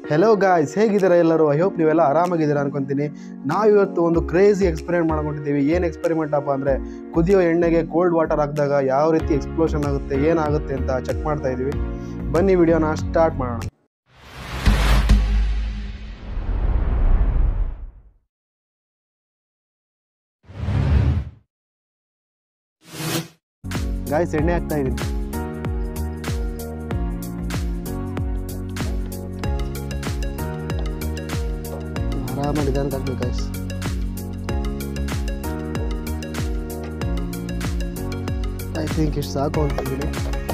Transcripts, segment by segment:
hello guys ಹೇಗಿದ್ದೀರಾ ಎಲ್ಲರೂ I hope ನೀವೆಲ್ಲ ಆರಾಮಾಗಿದ್ದೀರಾ ಅನ್ಕೊಂತೀನಿ ನಾವು ಇವತ್ತು ಒಂದು ಕ್ರೇಜಿ ಎಕ್ಸ್ಪೆರಿಮೆಂಟ್ ಮಾಡ್ಕೊಂಡಿದ್ದೀವಿ ಏನು ಎಕ್ಸ್ಪೆರಿಮೆಂಟ್ ಅಪ್ಪ ಅಂದರೆ ಕುದಿಯೋ ಎಣ್ಣೆಗೆ ಕೋಲ್ಡ್ ವಾಟರ್ ಹಾಕಿದಾಗ ಯಾವ ರೀತಿ ಎಕ್ಸ್ಪ್ಲೋಷನ್ ಆಗುತ್ತೆ ಏನಾಗುತ್ತೆ ಅಂತ ಚೆಕ್ ಮಾಡ್ತಾ ಇದ್ದೀವಿ ಬನ್ನಿ ವಿಡಿಯೋನ ಸ್ಟಾರ್ಟ್ ಮಾಡೋಣ ಗಾಯ್ಸ್ ಎಣ್ಣೆ ಹಾಕ್ತಾ ಇದ್ದೀನಿ ಆರಾಮಾಗಿ ನಿಧಾನಕ್ಕೆ ಹಾಕ್ಬೇಕು ಗಾಯ್ಸ್ ಐ ಥಿಂಕ್ ಇಷ್ಟು ಸಾಕು ಅಂತಿದ್ದೀನಿ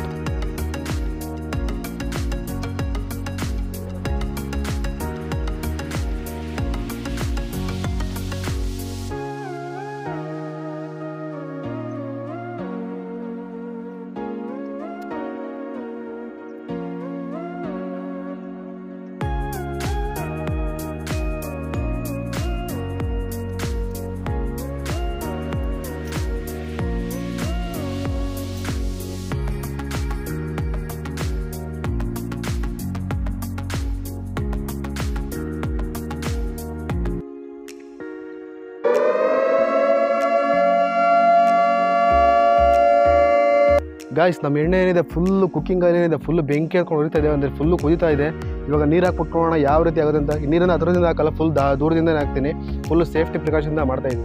ಗಾಯ್ಸ್ ನಮ್ಮ ಎಣ್ಣೆ ಏನಿದೆ ಫುಲ್ಲು ಕುಕ್ಕಿಂಗ್ ಆಯಿಲ್ ಏನಿದೆ ಫುಲ್ ಬೆಂಕಿ ಹಾಕೊಂಡು ಉರಿತಾ ಇದೆ ಅಂದರೆ ಫುಲ್ಲು ಕುದಿತಾ ಇದೆ ಇವಾಗ ನೀರು ಹಾಕ್ಬಿಟ್ಕೊಳ್ಳೋಣ ಯಾವ ರೀತಿ ಆಗುತ್ತೆ ಅಂತ ಈ ನೀರನ್ನು ಅದರದಿಂದ ಹಾಕಲ್ಲ ಫುಲ್ ದಾ ದೂರದಿಂದನೇ ಹಾಕ್ತೀನಿ ಫುಲ್ಲು ಸೇಫ್ಟಿ ಪ್ರಿಕಾಷನ್ದ ಮಾಡ್ತಾ ಇದ್ದೀನಿ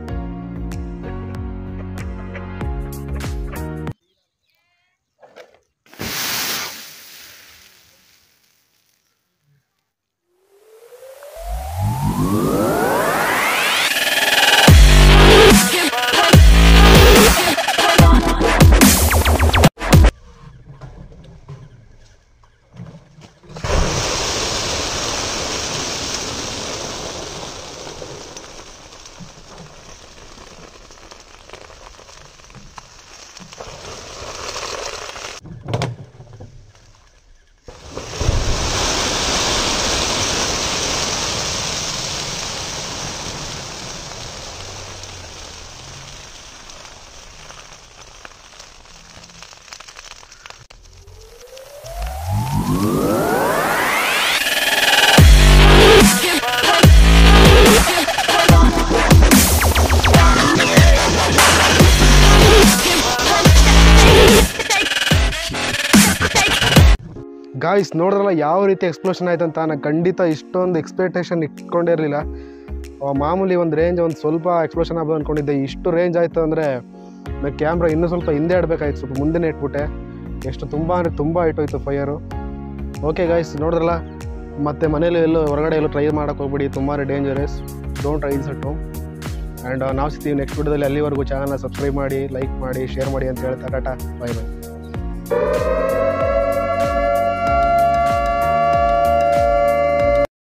ಗಾಯ್ಸ್ ನೋಡಿದ್ರಲ್ಲ ಯಾವ ರೀತಿ ಎಕ್ಸ್ಪ್ಲೋಷನ್ ಆಯ್ತು ಅಂತ ನಾನು ಖಂಡಿತ ಇಷ್ಟೊಂದು ಎಕ್ಸ್ಪೆಕ್ಟೇಷನ್ ಇಟ್ಕೊಂಡಿರಲಿಲ್ಲ ಮಾಮೂಲಿ ಒಂದು ರೇಂಜ್ ಒಂದು ಸ್ವಲ್ಪ ಎಕ್ಸ್ಪ್ಲೋಷನ್ ಆಗ್ಬೋದು ಅಂದ್ಕೊಂಡಿದ್ದೆ ಇಷ್ಟು ರೇಂಜ್ ಆಯಿತು ಅಂದರೆ ನಾನು ಕ್ಯಾಮ್ರಾ ಇನ್ನೂ ಸ್ವಲ್ಪ ಹಿಂದೆ ಇಡಬೇಕಾಯ್ತು ಸ್ವಲ್ಪ ಮುಂದೆ ಇಟ್ಬಿಟ್ಟೆ ಎಷ್ಟು ತುಂಬ ಅಂದರೆ ತುಂಬ ಇಟ್ಟೋಯ್ತು ಫೈಯರು ಓಕೆ ಗಾಯ್ಸ್ ನೋಡಿದ್ರಲ್ಲ ಮತ್ತೆ ಮನೇಲಿ ಎಲ್ಲೂ ಹೊರಗಡೆ ಎಲ್ಲೂ ಟ್ರೈ ಮಾಡೋಕೆ ಹೋಗ್ಬಿಡಿ ತುಂಬಾ dangerous don't try is at home and ನಾವು ಸಿಗ್ತೀವಿ ನೆಕ್ಸ್ಟ್ ವಿಡಿಯೋದಲ್ಲಿ ಅಲ್ಲಿವರೆಗೂ ಚಾನಲ್ನ ಸಬ್ಸ್ಕ್ರೈಬ್ ಮಾಡಿ ಲೈಕ್ ಮಾಡಿ ಶೇರ್ ಮಾಡಿ ಅಂತ ಹೇಳ್ತಾ ಟಾಟಾ ಬೈ ಬೈ